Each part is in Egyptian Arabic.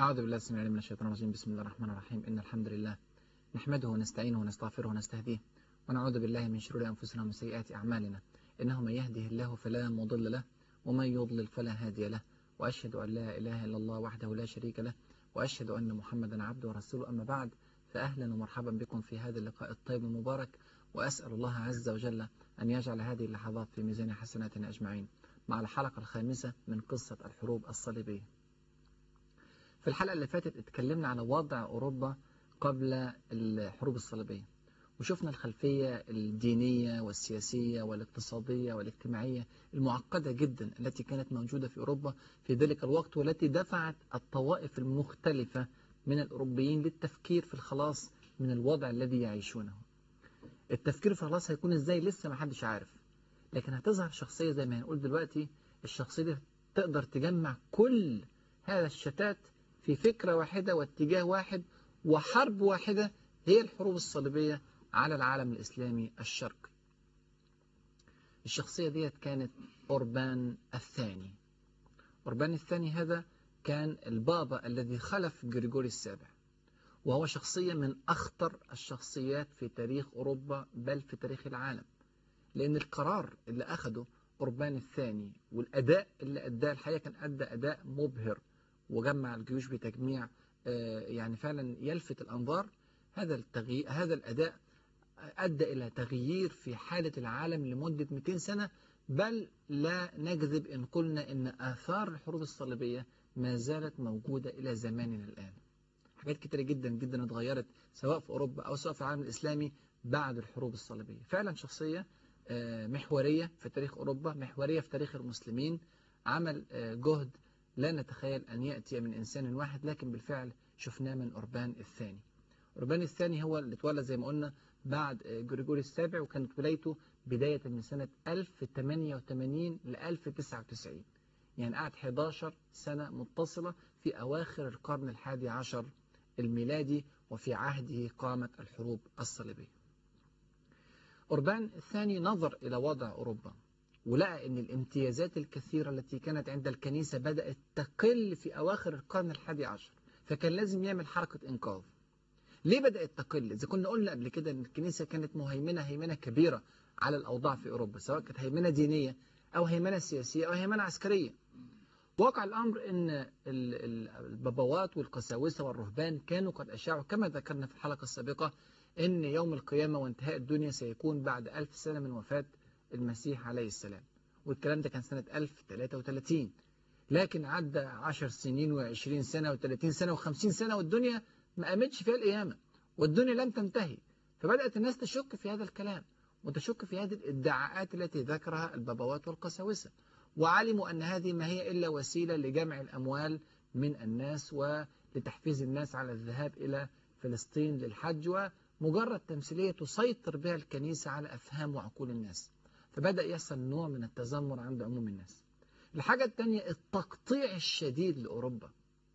أعوذ بالله السميع العليم من الشيطان الرجيم بسم الله الرحمن الرحيم إن الحمد لله نحمده ونستعينه ونستغفره ونستهديه ونعوذ بالله من شرور أنفسنا ومن سيئات أعمالنا إنه من يهده الله فلا مضل له ومن يضلل فلا هادي له وأشهد أن لا إله إلا الله وحده لا شريك له وأشهد أن محمدا عبده ورسوله أما بعد فأهلا ومرحبا بكم في هذا اللقاء الطيب المبارك وأسأل الله عز وجل أن يجعل هذه اللحظات في ميزان حسناتنا أجمعين مع الحلقة الخامسة من قصة الحروب الصليبية في الحلقة اللي فاتت اتكلمنا على وضع أوروبا قبل الحروب الصليبية وشفنا الخلفية الدينية والسياسية والاقتصادية والاجتماعية المعقدة جدا التي كانت موجودة في أوروبا في ذلك الوقت والتي دفعت الطوائف المختلفة من الأوروبيين للتفكير في الخلاص من الوضع الذي يعيشونه التفكير في الخلاص هيكون ازاي لسه ما حدش عارف لكن هتظهر شخصية زي ما هنقول دلوقتي الشخصية دي تقدر تجمع كل هذا الشتات في فكرة واحدة واتجاه واحد وحرب واحدة هي الحروب الصليبية على العالم الإسلامي الشرقي الشخصية ديت كانت أوربان الثاني أوربان الثاني هذا كان البابا الذي خلف جريجوري السابع وهو شخصية من أخطر الشخصيات في تاريخ أوروبا بل في تاريخ العالم لأن القرار اللي أخده أوربان الثاني والأداء اللي أداه الحقيقة كان أدى أداء مبهر وجمع الجيوش بتجميع يعني فعلا يلفت الأنظار هذا التغيير هذا الأداء أدى إلى تغيير في حالة العالم لمدة 200 سنة بل لا نكذب إن قلنا إن آثار الحروب الصليبية ما زالت موجودة إلى زماننا الآن حاجات كتيرة جدا جدا اتغيرت سواء في أوروبا أو سواء في العالم الإسلامي بعد الحروب الصليبية فعلا شخصية محورية في تاريخ أوروبا محورية في تاريخ المسلمين عمل جهد لا نتخيل أن يأتي من إنسان واحد لكن بالفعل شفناه من أوربان الثاني أوربان الثاني هو اللي اتولد زي ما قلنا بعد جريجوري السابع وكانت ولايته بداية من سنة 1088 ل 1099 يعني قعد 11 سنة متصلة في أواخر القرن الحادي عشر الميلادي وفي عهده قامت الحروب الصليبية أوربان الثاني نظر إلى وضع أوروبا ولقى أن الامتيازات الكثيرة التي كانت عند الكنيسة بدأت تقل في أواخر القرن الحادي عشر فكان لازم يعمل حركة إنقاذ ليه بدأت تقل؟ إذا كنا قلنا قبل كده أن الكنيسة كانت مهيمنة هيمنة كبيرة على الأوضاع في أوروبا سواء كانت هيمنة دينية أو هيمنة سياسية أو هيمنة عسكرية واقع الأمر أن البابوات والقساوسة والرهبان كانوا قد أشاعوا كما ذكرنا في الحلقة السابقة أن يوم القيامة وانتهاء الدنيا سيكون بعد ألف سنة من وفاة المسيح عليه السلام والكلام ده كان سنة 1033 لكن عدى 10 سنين و20 سنة و30 سنة و50 سنة والدنيا ما قامتش فيها القيامة والدنيا لم تنتهي فبدأت الناس تشك في هذا الكلام وتشك في هذه الادعاءات التي ذكرها البابوات والقساوسة وعلموا أن هذه ما هي إلا وسيلة لجمع الأموال من الناس ولتحفيز الناس على الذهاب إلى فلسطين للحج ومجرد تمثيلية تسيطر بها الكنيسة على أفهام وعقول الناس فبدأ يحصل نوع من التذمر عند عموم الناس الحاجة الثانية التقطيع الشديد لأوروبا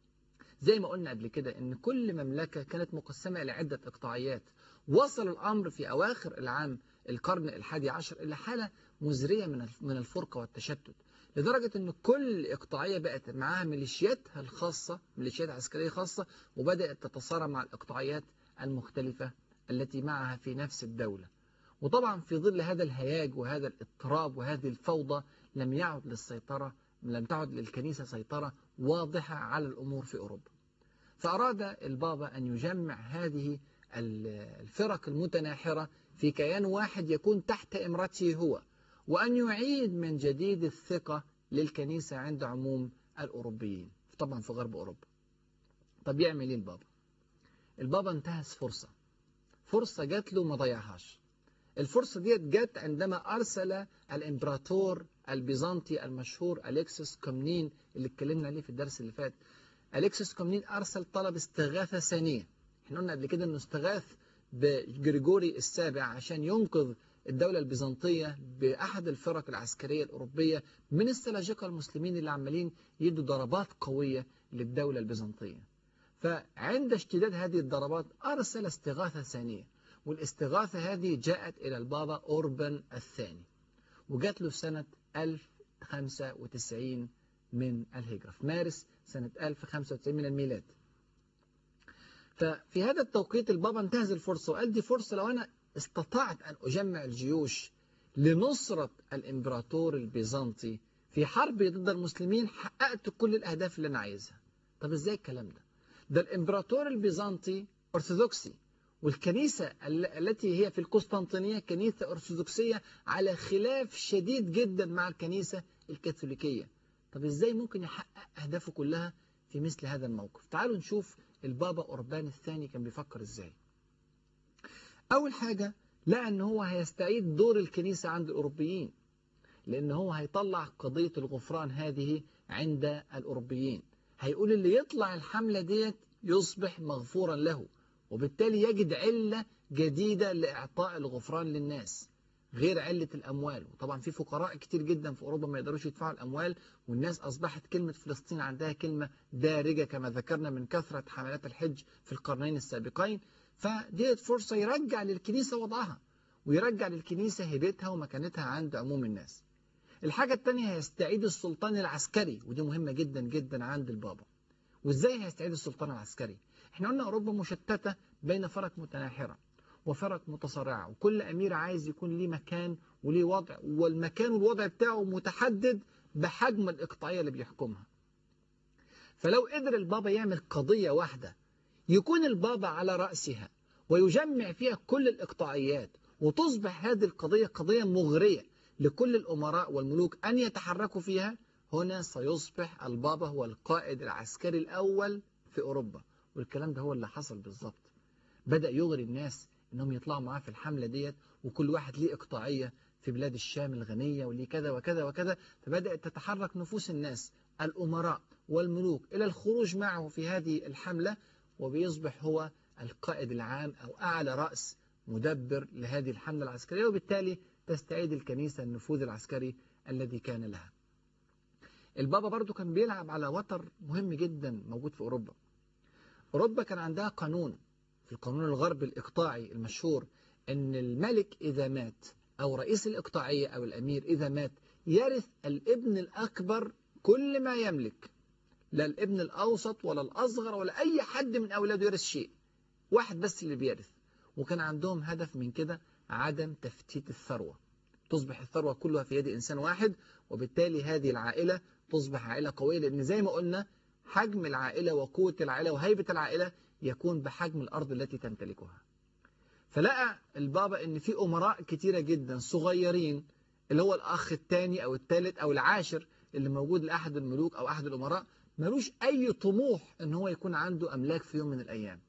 زي ما قلنا قبل كده ان كل مملكة كانت مقسمة إلى عدة إقطاعيات وصل الأمر في أواخر العام القرن الحادي عشر إلى حالة مزرية من من الفرقة والتشتت لدرجة ان كل إقطاعية بقت معاها ميليشياتها الخاصة ميليشيات عسكرية خاصة وبدأت تتصارع مع الإقطاعيات المختلفة التي معها في نفس الدولة وطبعا في ظل هذا الهياج وهذا الاضطراب وهذه الفوضى لم يعد للسيطرة لم تعد للكنيسة سيطرة واضحة على الأمور في أوروبا فأراد البابا أن يجمع هذه الفرق المتناحرة في كيان واحد يكون تحت إمرته هو وأن يعيد من جديد الثقة للكنيسة عند عموم الأوروبيين طبعا في غرب أوروبا طب يعمل إيه البابا البابا انتهز فرصة فرصة جات له ما ضيعهاش الفرصة ديت جت عندما أرسل الإمبراطور البيزنطي المشهور أليكسس كومنين اللي اتكلمنا عليه في الدرس اللي فات أليكسس كومنين أرسل طلب استغاثة ثانية احنا قلنا قبل كده انه استغاث بجريجوري السابع عشان ينقذ الدولة البيزنطية بأحد الفرق العسكرية الأوروبية من السلاجقة المسلمين اللي عمالين يدوا ضربات قوية للدولة البيزنطية فعند اشتداد هذه الضربات أرسل استغاثة ثانية والاستغاثة هذه جاءت إلى البابا أوربان الثاني وجات له في سنة 1095 من الهجرة في مارس سنة 1095 من الميلاد ففي هذا التوقيت البابا انتهز الفرصة وقال دي فرصة لو أنا استطعت أن أجمع الجيوش لنصرة الإمبراطور البيزنطي في حرب ضد المسلمين حققت كل الأهداف اللي أنا عايزها طب إزاي الكلام ده ده الإمبراطور البيزنطي أرثوذكسي والكنيسة التي هي في القسطنطينية كنيسة أرثوذكسية على خلاف شديد جدا مع الكنيسة الكاثوليكية طب إزاي ممكن يحقق أهدافه كلها في مثل هذا الموقف تعالوا نشوف البابا أوربان الثاني كان بيفكر إزاي أول حاجة لقى أن هو هيستعيد دور الكنيسة عند الأوروبيين لأن هو هيطلع قضية الغفران هذه عند الأوروبيين هيقول اللي يطلع الحملة ديت يصبح مغفورا له وبالتالي يجد علة جديدة لإعطاء الغفران للناس غير علة الأموال وطبعا في فقراء كتير جدا في أوروبا ما يقدروش يدفعوا الأموال والناس أصبحت كلمة فلسطين عندها كلمة دارجة كما ذكرنا من كثرة حملات الحج في القرنين السابقين فديت فرصة يرجع للكنيسة وضعها ويرجع للكنيسة هيبتها ومكانتها عند عموم الناس الحاجة الثانية هيستعيد السلطان العسكري ودي مهمة جدا جدا عند البابا وازاي هيستعيد السلطان العسكري احنا قلنا أوروبا مشتتة بين فرق متناحرة وفرق متصارعة وكل أمير عايز يكون ليه مكان وليه وضع والمكان والوضع بتاعه متحدد بحجم الإقطاعية اللي بيحكمها فلو قدر البابا يعمل قضية واحدة يكون البابا على رأسها ويجمع فيها كل الإقطاعيات وتصبح هذه القضية قضية مغرية لكل الأمراء والملوك أن يتحركوا فيها هنا سيصبح البابا هو القائد العسكري الأول في أوروبا والكلام ده هو اللي حصل بالظبط بدأ يغري الناس انهم يطلعوا معاه في الحملة ديت وكل واحد ليه اقطاعية في بلاد الشام الغنية وليه كذا وكذا وكذا فبدأت تتحرك نفوس الناس الأمراء والملوك إلى الخروج معه في هذه الحملة وبيصبح هو القائد العام أو أعلى رأس مدبر لهذه الحملة العسكرية وبالتالي تستعيد الكنيسة النفوذ العسكري الذي كان لها البابا برضو كان بيلعب على وتر مهم جدا موجود في أوروبا أوروبا كان عندها قانون في القانون الغربي الإقطاعي المشهور أن الملك إذا مات أو رئيس الإقطاعية أو الأمير إذا مات يرث الابن الأكبر كل ما يملك لا الابن الأوسط ولا الأصغر ولا أي حد من أولاده يرث شيء واحد بس اللي بيرث وكان عندهم هدف من كده عدم تفتيت الثروة تصبح الثروة كلها في يد إنسان واحد وبالتالي هذه العائلة تصبح عائلة قوية لأن زي ما قلنا حجم العائلة وقوة العائلة وهيبة العائلة يكون بحجم الأرض التي تمتلكها فلقى البابا ان في أمراء كتيرة جدا صغيرين اللي هو الأخ الثاني أو الثالث أو العاشر اللي موجود لأحد الملوك أو أحد الأمراء ملوش أي طموح ان هو يكون عنده أملاك في يوم من الأيام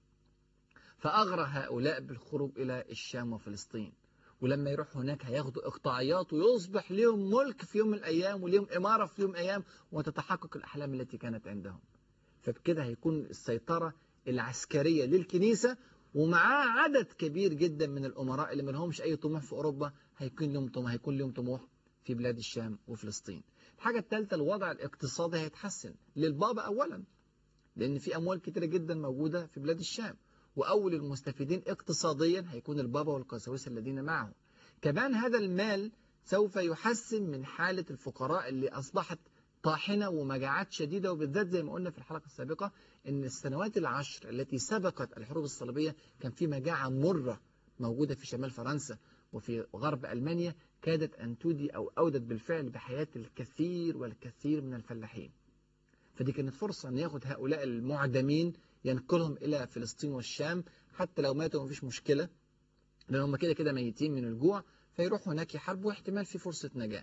فأغرى هؤلاء بالخروج إلى الشام وفلسطين ولما يروح هناك هياخدوا إقطاعيات ويصبح لهم ملك في يوم من الأيام وليهم إمارة في يوم من الأيام وتتحقق الأحلام التي كانت عندهم فبكده هيكون السيطرة العسكرية للكنيسة ومعاه عدد كبير جدا من الأمراء اللي ما لهمش أي طموح في أوروبا هيكون لهم طموح هيكون لهم طموح في بلاد الشام وفلسطين الحاجة الثالثة الوضع الاقتصادي هيتحسن للبابا أولا لأن في أموال كتيرة جدا موجودة في بلاد الشام وأول المستفيدين اقتصاديا هيكون البابا والقساوسة الذين معه كمان هذا المال سوف يحسن من حالة الفقراء اللي أصبحت طاحنة ومجاعات شديدة وبالذات زي ما قلنا في الحلقة السابقة ان السنوات العشر التي سبقت الحروب الصليبية كان في مجاعة مرة موجودة في شمال فرنسا وفي غرب ألمانيا كادت أن تودي أو أودت بالفعل بحياة الكثير والكثير من الفلاحين فدي كانت فرصة أن ياخد هؤلاء المعدمين ينقلهم إلى فلسطين والشام حتى لو ماتوا مفيش مشكلة لأن هم كده كده ميتين من الجوع فيروحوا هناك يحاربوا واحتمال في فرصة نجاة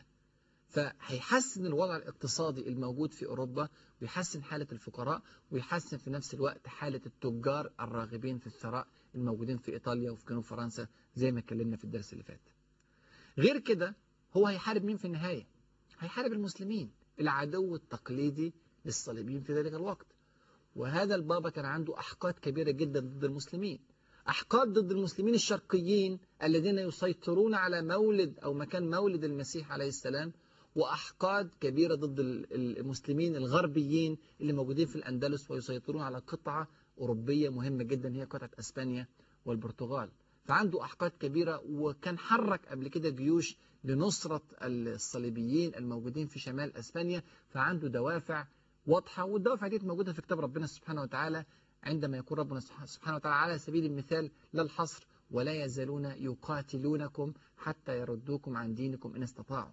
فهيحسن الوضع الاقتصادي الموجود في أوروبا ويحسن حالة الفقراء ويحسن في نفس الوقت حالة التجار الراغبين في الثراء الموجودين في إيطاليا وفي جنوب فرنسا زي ما اتكلمنا في الدرس اللي فات غير كده هو هيحارب مين في النهاية هيحارب المسلمين العدو التقليدي للصليبيين في ذلك الوقت وهذا البابا كان عنده أحقاد كبيرة جدا ضد المسلمين أحقاد ضد المسلمين الشرقيين الذين يسيطرون على مولد أو مكان مولد المسيح عليه السلام وأحقاد كبيرة ضد المسلمين الغربيين اللي موجودين في الأندلس ويسيطرون على قطعة أوروبية مهمة جدا هي قطعة أسبانيا والبرتغال فعنده أحقاد كبيرة وكان حرك قبل كده جيوش لنصرة الصليبيين الموجودين في شمال أسبانيا فعنده دوافع واضحة والدوافع دي موجودة في كتاب ربنا سبحانه وتعالى عندما يكون ربنا سبحانه وتعالى على سبيل المثال لا الحصر ولا يزالون يقاتلونكم حتى يردوكم عن دينكم إن استطاعوا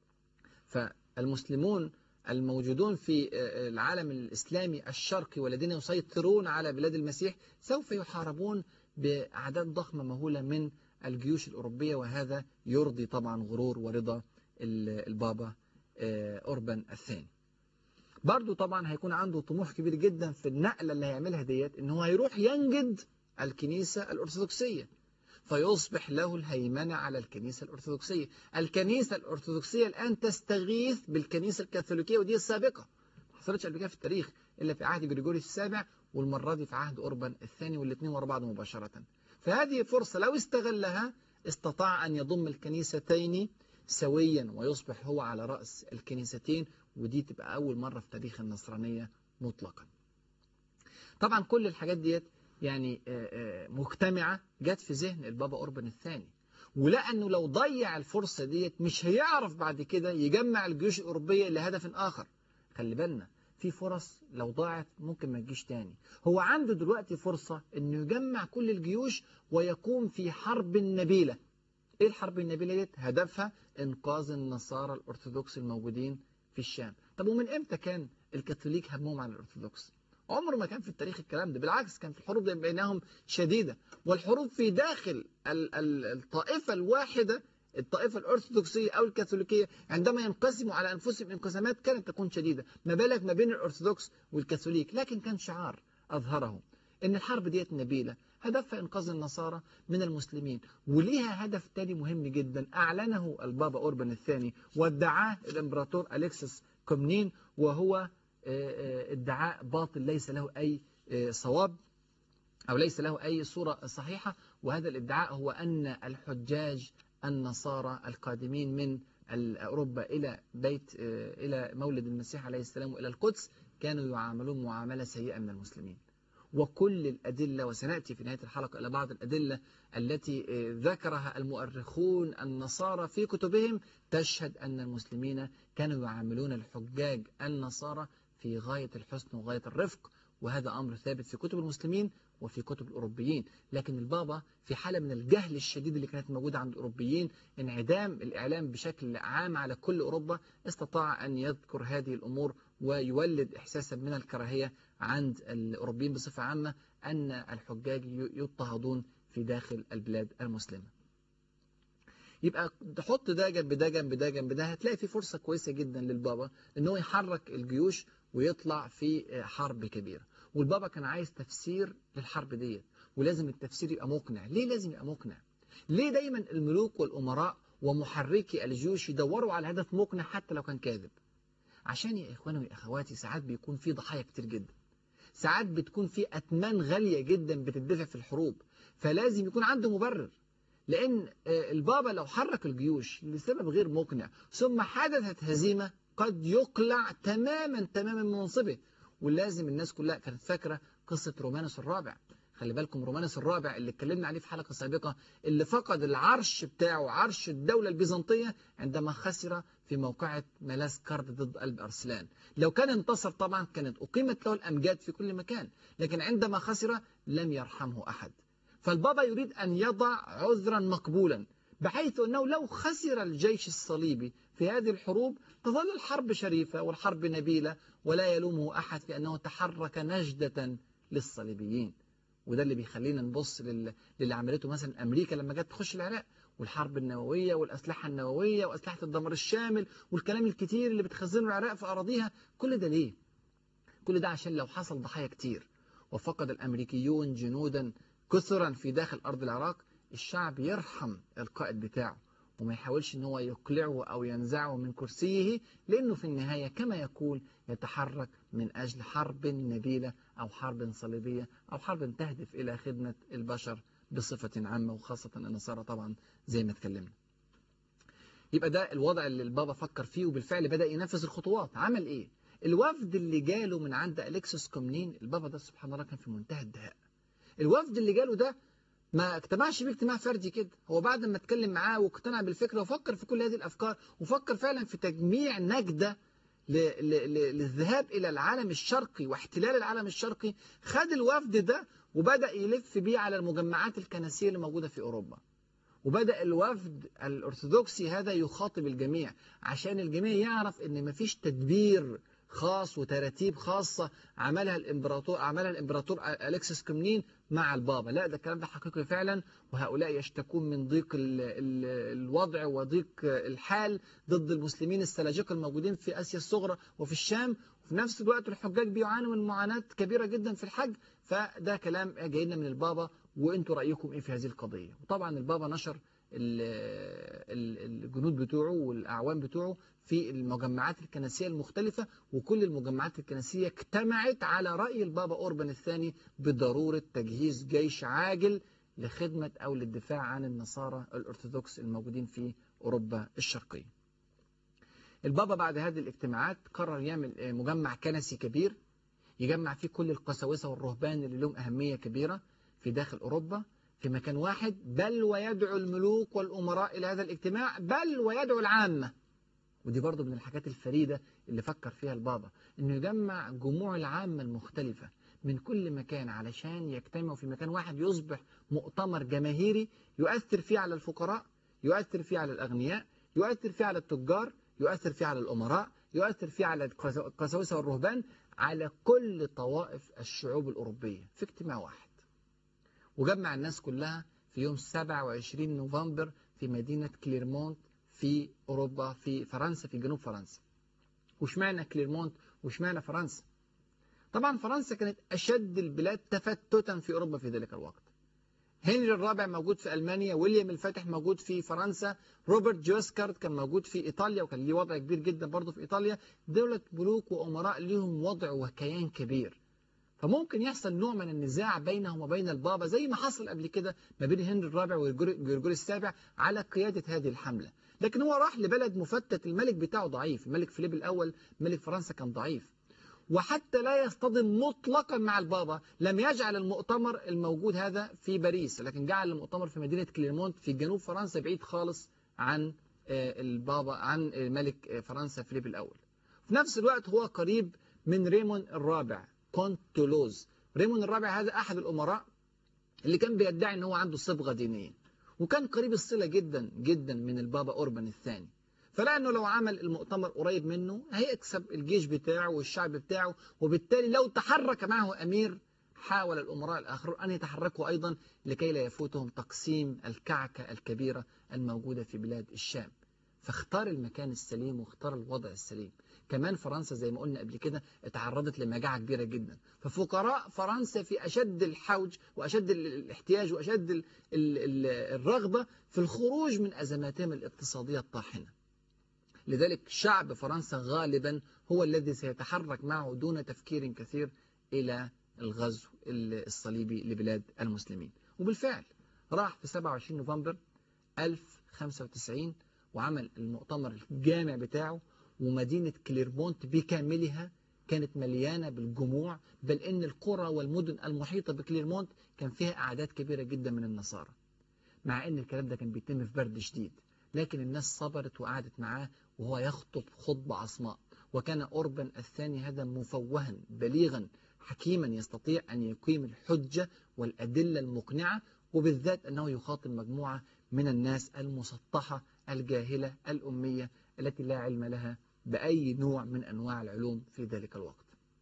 فالمسلمون الموجودون في العالم الإسلامي الشرقي والذين يسيطرون على بلاد المسيح سوف يحاربون بأعداد ضخمة مهولة من الجيوش الأوروبية وهذا يرضي طبعا غرور ورضا البابا أوربان الثاني برضو طبعا هيكون عنده طموح كبير جدا في النقلة اللي هيعملها ديت ان هو هيروح ينجد الكنيسة الأرثوذكسية فيصبح له الهيمنة على الكنيسة الأرثوذكسية الكنيسة الأرثوذكسية الآن تستغيث بالكنيسة الكاثوليكية ودي السابقة ما حصلتش قبل كده في التاريخ إلا في عهد جريجوري السابع والمرة دي في عهد أوربان الثاني والاثنين ورا بعض مباشرة فهذه فرصة لو استغلها استطاع أن يضم الكنيستين سويا ويصبح هو على رأس الكنيستين ودي تبقى أول مرة في تاريخ النصرانية مطلقا طبعا كل الحاجات ديت يعني مجتمعة جت في ذهن البابا أوربان الثاني ولأنه لو ضيع الفرصة ديت مش هيعرف بعد كده يجمع الجيوش الأوروبية لهدف آخر خلي بالنا في فرص لو ضاعت ممكن ما تجيش تاني هو عنده دلوقتي فرصة انه يجمع كل الجيوش ويقوم في حرب نبيلة ايه الحرب النبيلة ديت هدفها انقاذ النصارى الارثوذكس الموجودين في الشام طب ومن امتى كان الكاثوليك همهم على الارثوذكس عمره ما كان في التاريخ الكلام ده بالعكس كان في الحروب بينهم شديدة والحروب في داخل الطائفة الواحدة الطائفة الأرثوذكسية أو الكاثوليكية عندما ينقسموا على أنفسهم انقسامات كانت تكون شديدة ما بالك ما بين الأرثوذكس والكاثوليك لكن كان شعار أظهره إن الحرب ديت نبيلة هدفها إنقاذ النصارى من المسلمين وليها هدف تاني مهم جدا أعلنه البابا أوربان الثاني وادعاه الإمبراطور أليكسس كومنين وهو ادعاء باطل ليس له أي صواب أو ليس له أي صورة صحيحة وهذا الادعاء هو أن الحجاج النصارى القادمين من أوروبا إلى بيت إلى مولد المسيح عليه السلام وإلى القدس كانوا يعاملون معاملة سيئة من المسلمين وكل الأدلة وسنأتي في نهاية الحلقة إلى بعض الأدلة التي ذكرها المؤرخون النصارى في كتبهم تشهد أن المسلمين كانوا يعاملون الحجاج النصارى في غاية الحسن وغاية الرفق وهذا أمر ثابت في كتب المسلمين وفي كتب الأوروبيين لكن البابا في حالة من الجهل الشديد اللي كانت موجودة عند الأوروبيين انعدام الإعلام بشكل عام على كل أوروبا استطاع أن يذكر هذه الأمور ويولد إحساسا من الكراهية عند الأوروبيين بصفة عامة أن الحجاج يضطهدون في داخل البلاد المسلمة يبقى تحط ده جنب ده جنب ده جنب ده هتلاقي في فرصة كويسة جدا للبابا ان هو يحرك الجيوش ويطلع في حرب كبيرة والبابا كان عايز تفسير للحرب ديت ولازم التفسير يبقى مقنع ليه لازم يبقى مقنع ليه دايما الملوك والأمراء ومحركي الجيوش يدوروا على هدف مقنع حتى لو كان كاذب عشان يا إخواني وأخواتي ساعات بيكون في ضحايا كتير جدا ساعات بتكون في أتمان غالية جدا بتدفع في الحروب فلازم يكون عنده مبرر لأن البابا لو حرك الجيوش لسبب غير مقنع ثم حدثت هزيمة قد يقلع تماما تماما من منصبه ولازم الناس كلها كانت فاكرة قصة رومانوس الرابع خلي بالكم رومانوس الرابع اللي اتكلمنا عليه في حلقة سابقة اللي فقد العرش بتاعه عرش الدولة البيزنطية عندما خسر في موقعة ملاس كارد ضد قلب أرسلان لو كان انتصر طبعا كانت أقيمت له الأمجاد في كل مكان لكن عندما خسر لم يرحمه أحد فالبابا يريد أن يضع عذرا مقبولا بحيث أنه لو خسر الجيش الصليبي في هذه الحروب تظل الحرب شريفة والحرب نبيلة ولا يلومه أحد في أنه تحرك نجدة للصليبيين وده اللي بيخلينا نبص لل... للي عملته مثلا أمريكا لما جت تخش العراق والحرب النووية والأسلحة النووية وأسلحة الدمار الشامل والكلام الكتير اللي بتخزنه العراق في أراضيها كل ده ليه؟ كل ده عشان لو حصل ضحايا كتير وفقد الأمريكيون جنودا كثرا في داخل أرض العراق الشعب يرحم القائد بتاعه وما يحاولش ان هو يقلعه أو ينزعه من كرسيه لأنه في النهاية كما يقول يتحرك من أجل حرب نبيلة أو حرب صليبية أو حرب تهدف إلى خدمة البشر بصفة عامة وخاصة النصارى طبعا زي ما اتكلمنا يبقى ده الوضع اللي البابا فكر فيه وبالفعل بدأ ينفذ الخطوات عمل إيه؟ الوفد اللي جاله من عند أليكسوس كومنين البابا ده سبحان الله كان في منتهى الدهاء الوفد اللي جاله ده ما اجتمعش بيه اجتماع فردي كده هو بعد ما اتكلم معاه واقتنع بالفكرة وفكر في كل هذه الأفكار وفكر فعلا في تجميع نجدة للذهاب إلى العالم الشرقي واحتلال العالم الشرقي خد الوفد ده وبدأ يلف بيه على المجمعات الكنسية اللي موجودة في أوروبا وبدأ الوفد الأرثوذكسي هذا يخاطب الجميع عشان الجميع يعرف ان مفيش تدبير خاص وتراتيب خاصة عملها الامبراطور عملها الامبراطور أليكسس كومنين مع البابا لا ده الكلام ده حقيقي فعلا وهؤلاء يشتكون من ضيق ال ال الوضع وضيق الحال ضد المسلمين السلاجقة الموجودين في آسيا الصغرى وفي الشام وفي نفس الوقت الحجاج بيعانوا من معاناة كبيرة جدا في الحج فده كلام جاي لنا من البابا وانتوا رأيكم ايه في هذه القضية وطبعا البابا نشر الجنود بتوعه والأعوان بتوعه في المجمعات الكنسية المختلفة وكل المجمعات الكنسية اجتمعت على رأي البابا أوربان الثاني بضرورة تجهيز جيش عاجل لخدمة أو للدفاع عن النصارى الأرثوذكس الموجودين في أوروبا الشرقية البابا بعد هذه الاجتماعات قرر يعمل مجمع كنسي كبير يجمع فيه كل القساوسة والرهبان اللي لهم أهمية كبيرة في داخل أوروبا في مكان واحد بل ويدعو الملوك والأمراء إلى هذا الاجتماع بل ويدعو العامة ودي برضو من الحاجات الفريدة اللي فكر فيها البابا انه يجمع جموع العامة المختلفة من كل مكان علشان يجتمعوا في مكان واحد يصبح مؤتمر جماهيري يؤثر فيه على الفقراء يؤثر فيه على الأغنياء يؤثر فيه على التجار يؤثر فيه على الأمراء يؤثر فيه على القساوسة والرهبان على كل طوائف الشعوب الأوروبية في اجتماع واحد وجمع الناس كلها في يوم 27 نوفمبر في مدينة كليرمونت في أوروبا في فرنسا في جنوب فرنسا وشمعنا كليرمونت وشمعنا فرنسا طبعا فرنسا كانت أشد البلاد تفتتا في أوروبا في ذلك الوقت هنري الرابع موجود في ألمانيا ويليام الفاتح موجود في فرنسا روبرت جوسكارد كان موجود في إيطاليا وكان ليه وضع كبير جدا برضه في إيطاليا دولة ملوك وأمراء لهم وضع وكيان كبير فممكن يحصل نوع من النزاع بينهم وبين البابا زي ما حصل قبل كده ما بين هنري الرابع وجرجوري السابع على قيادة هذه الحملة لكن هو راح لبلد مفتت الملك بتاعه ضعيف الملك فيليب الأول ملك فرنسا كان ضعيف وحتى لا يصطدم مطلقا مع البابا لم يجعل المؤتمر الموجود هذا في باريس لكن جعل المؤتمر في مدينة كليرمونت في جنوب فرنسا بعيد خالص عن البابا عن ملك فرنسا فيليب الأول في نفس الوقت هو قريب من ريمون الرابع كونت تولوز ريمون الرابع هذا أحد الأمراء اللي كان بيدعي أنه عنده صبغة دينية وكان قريب الصلة جدا جدا من البابا أوربان الثاني فلقى أنه لو عمل المؤتمر قريب منه هيكسب الجيش بتاعه والشعب بتاعه وبالتالي لو تحرك معه أمير حاول الأمراء الآخرون أن يتحركوا أيضا لكي لا يفوتهم تقسيم الكعكة الكبيرة الموجودة في بلاد الشام فاختار المكان السليم واختار الوضع السليم كمان فرنسا زي ما قلنا قبل كده اتعرضت لمجاعة كبيرة جدا ففقراء فرنسا في أشد الحوج وأشد الاحتياج وأشد الرغبة في الخروج من أزماتهم الاقتصادية الطاحنة لذلك شعب فرنسا غالبا هو الذي سيتحرك معه دون تفكير كثير إلى الغزو الصليبي لبلاد المسلمين وبالفعل راح في 27 نوفمبر 1095 وعمل المؤتمر الجامع بتاعه ومدينة كليرمونت بكاملها كانت مليانة بالجموع بل إن القرى والمدن المحيطة بكليرمونت كان فيها أعداد كبيرة جدا من النصارى مع إن الكلام ده كان بيتم في برد شديد لكن الناس صبرت وقعدت معاه وهو يخطب خطبة عصماء وكان أوربان الثاني هذا مفوها بليغا حكيما يستطيع أن يقيم الحجة والأدلة المقنعة وبالذات أنه يخاطب مجموعة من الناس المسطحة الجاهلة الأمية التي لا علم لها بأي نوع من أنواع العلوم في ذلك الوقت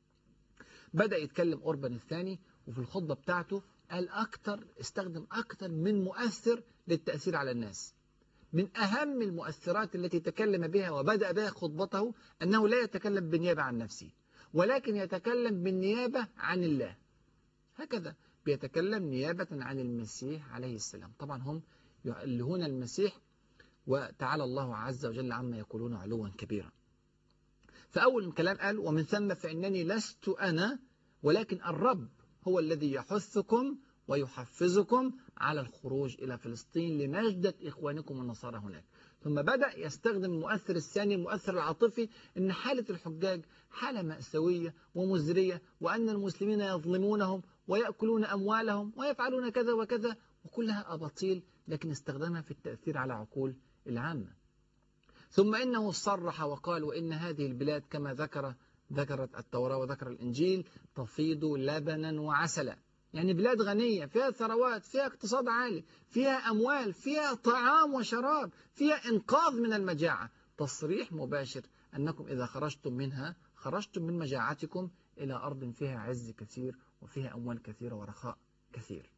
بدأ يتكلم أوربان الثاني وفي الخطبة بتاعته قال أكتر استخدم أكتر من مؤثر للتأثير على الناس من أهم المؤثرات التي تكلم بها وبدأ بها خطبته أنه لا يتكلم بالنيابة عن نفسه ولكن يتكلم بالنيابة عن الله هكذا بيتكلم نيابة عن المسيح عليه السلام طبعا هم يؤلهون المسيح وتعالى الله عز وجل عما يقولون علوا كبيرا فأول كلام قال ومن ثم فإنني لست أنا ولكن الرب هو الذي يحثكم ويحفزكم على الخروج إلى فلسطين لنجدة إخوانكم النصارى هناك ثم بدأ يستخدم المؤثر الثاني المؤثر العاطفي أن حالة الحجاج حالة مأساوية ومزرية وأن المسلمين يظلمونهم ويأكلون أموالهم ويفعلون كذا وكذا وكلها أباطيل لكن استخدمها في التأثير على عقول العامة ثم إنه صرح وقال وإن هذه البلاد كما ذكر ذكرت التوراة وذكر الإنجيل تفيض لبنا وعسلا يعني بلاد غنية فيها ثروات فيها اقتصاد عالي فيها أموال فيها طعام وشراب فيها إنقاذ من المجاعة تصريح مباشر أنكم إذا خرجتم منها خرجتم من مجاعتكم إلى أرض فيها عز كثير وفيها أموال كثيرة ورخاء كثير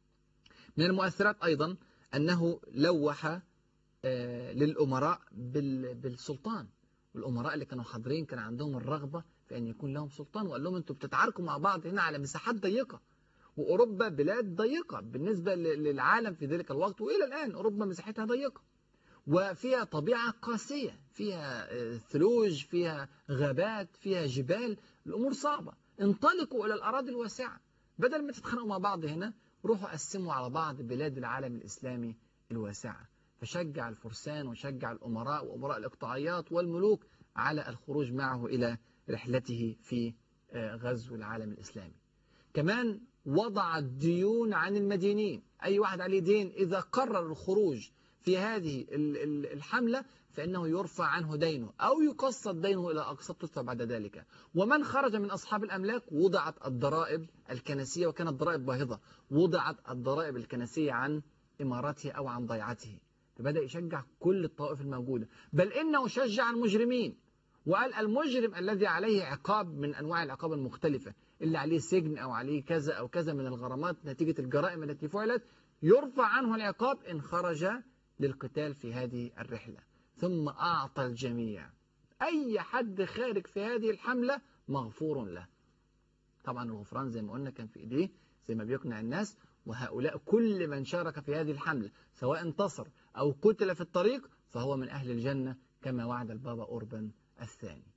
من المؤثرات أيضا أنه لوح آه، للأمراء بالسلطان والأمراء اللي كانوا حاضرين كان عندهم الرغبة في أن يكون لهم سلطان وقال لهم أنتم بتتعاركوا مع بعض هنا على مساحات ضيقة وأوروبا بلاد ضيقة بالنسبة للعالم في ذلك الوقت وإلى الآن أوروبا مساحتها ضيقة وفيها طبيعة قاسية فيها آه، ثلوج فيها غابات فيها جبال الأمور صعبة انطلقوا إلى الأراضي الواسعة بدل ما تتخانقوا مع بعض هنا روحوا قسموا على بعض بلاد العالم الإسلامي الواسعة فشجع الفرسان وشجع الأمراء وأمراء الإقطاعيات والملوك على الخروج معه إلى رحلته في آه، غزو العالم الإسلامي كمان وضع الديون عن المدينين أي واحد عليه دين إذا قرر الخروج في هذه الحملة فإنه يرفع عنه دينه أو يقسط دينه إلى أقساط تدفع بعد ذلك ومن خرج من أصحاب الأملاك وضعت الضرائب الكنسية وكانت ضرائب باهظة وضعت الضرائب الكنسية عن إمارته أو عن ضيعته فبدأ يشجع كل الطوائف الموجودة بل إنه شجع المجرمين وقال المجرم الذي عليه عقاب من أنواع العقاب المختلفة اللي عليه سجن أو عليه كذا أو كذا من الغرامات نتيجة الجرائم التي فعلت يرفع عنه العقاب إن خرج للقتال في هذه الرحلة ثم أعطى الجميع أي حد خارج في هذه الحملة مغفور له طبعا الغفران زي ما قلنا كان في إيديه زي ما بيقنع الناس وهؤلاء كل من شارك في هذه الحملة سواء انتصر أو قتل في الطريق فهو من أهل الجنة كما وعد البابا أوربان الثاني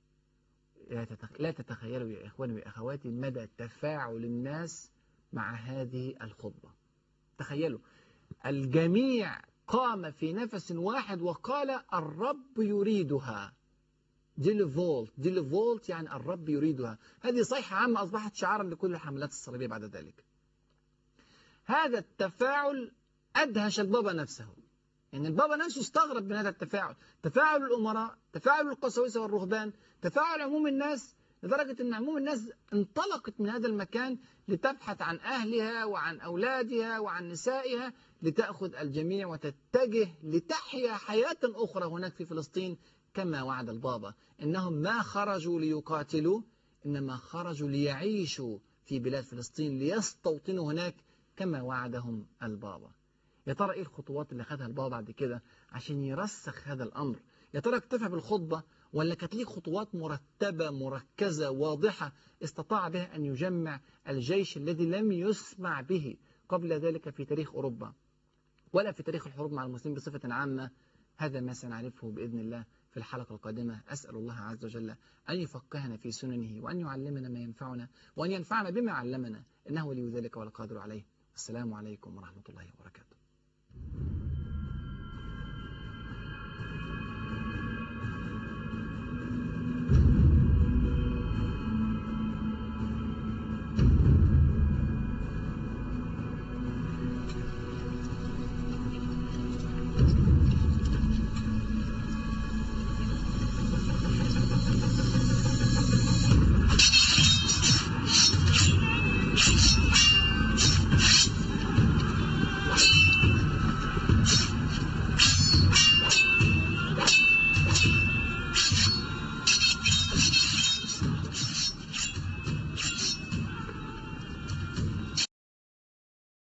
لا تتخيلوا يا إخواني وأخواتي مدى تفاعل الناس مع هذه الخطبة تخيلوا الجميع قام في نفس واحد وقال الرب يريدها دي فولت دي فولت يعني الرب يريدها هذه صيحة عامة أصبحت شعارا لكل الحملات الصليبية بعد ذلك هذا التفاعل أدهش البابا نفسه يعني البابا نفسه استغرب من هذا التفاعل تفاعل الأمراء تفاعل القساوسة والرهبان تفاعل عموم الناس لدرجة أن عموم الناس انطلقت من هذا المكان لتبحث عن أهلها وعن أولادها وعن نسائها لتأخذ الجميع وتتجه لتحيا حياة أخرى هناك في فلسطين كما وعد البابا إنهم ما خرجوا ليقاتلوا إنما خرجوا ليعيشوا في بلاد فلسطين ليستوطنوا هناك كما وعدهم البابا يا ترى إيه الخطوات اللي خدها البابا بعد كده عشان يرسخ هذا الأمر يا ترى اكتفى بالخطبة ولا كانت ليه خطوات مرتبة مركزة واضحة استطاع بها أن يجمع الجيش الذي لم يسمع به قبل ذلك في تاريخ أوروبا ولا في تاريخ الحروب مع المسلمين بصفة عامة هذا ما سنعرفه بإذن الله في الحلقة القادمة أسأل الله عز وجل أن يفقهنا في سننه وأن يعلمنا ما ينفعنا وأن ينفعنا بما علمنا إنه ولي ذلك والقادر عليه السلام عليكم ورحمة الله وبركاته